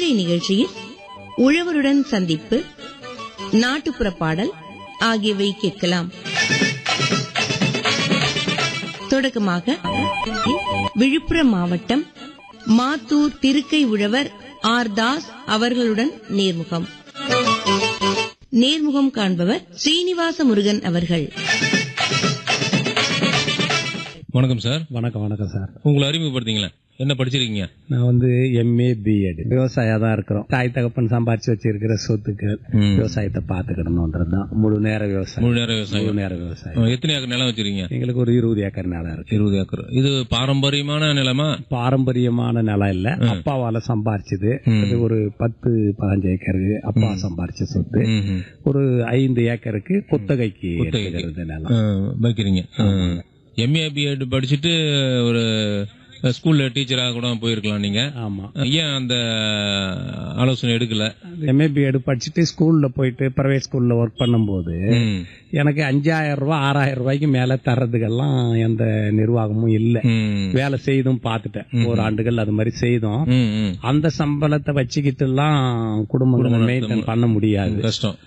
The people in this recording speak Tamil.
இன்றைய நிகழ்ச்சியில் உழவருடன் சந்திப்பு நாட்டுப்புற பாடல் ஆகியவை கேட்கலாம் தொடக்கமாக விழுப்புரம் மாவட்டம் மாத்தூர் திருக்கை உழவர் ஆர் தாஸ் அவர்களுடன் நேர்முகம் நேர்முகம் காண்பவர் ஸ்ரீனிவாச முருகன் அவர்கள் வணக்கம் சார் வணக்கம் வணக்கம் சார் உங்களை அறிமுகப்படுத்திங்களேன் என்ன படிச்சிருக்கீங்க நான் வந்து எம்ஏ பிஎட் விவசாயியா தான் இருக்கிறோம் தாய் தகப்பன் சம்பாதிச்சு வச்சிருக்கிற சொத்துக்கு ம். விவசாயத்தை பாத்துக்கிடணும்ன்றது தான் முழு நேர விவசாயம் முழு நேர முழு விவசாயம் நேர விவசாயம் ஆ, எத்தனை ஏக்கர் நிலம் வச்சிருக்கீங்க எங்களுக்கு ஒரு இருபது ஏக்கர் நிலம் இருக்கு இருபது ஏக்கர் இது பாரம்பரியமான நிலமா பாரம்பரியமான நிலம் இல்ல அப்பாவால சம்பாரிச்சது ம். அது ஒரு பத்து பதினஞ்சு ஏக்கருக்கு அப்பா சம்பாரிச்ச சொத்து ம்ஹும். ஒரு ஐந்து ஏக்கருக்கு குத்தகைக்கு குத்தகைக்கு. எடுத்துக்கிறது நிலம் ஆ, வைக்கிறீங்க எம்ஏ பிஎட் படிச்சுட்டு ஒரு ஸ்கூல்ல டீச்சராக கூட போயிருக்கலாம் நீங்க ஆமா ஏன் அந்த ஆலோசனை எடுக்கல எம்ஏ பிஎட் படிச்சுட்டு ஸ்கூல்ல போயிட்டு பிரைவேட் ஸ்கூல்ல ஒர்க் பண்ணும்போது ம். எனக்கு அஞ்சாயிரம் ரூபாய் ஆறாயிரம் ரூபாய்க்கு மேல தர்றதுக்கெல்லாம் எந்த நிர்வாகமும் இல்ல ம். வேலை செய்தும் பார்த்துட்டேன் ஒரு ஆண்டுகள் அது மாதிரி செய்தோம் ம், ம். அந்த சம்பளத்தை வச்சுக்கிட்டு எல்லாம் குடும்பங்களை மெயின்டைன் பண்ண முடியாது கஷ்டம்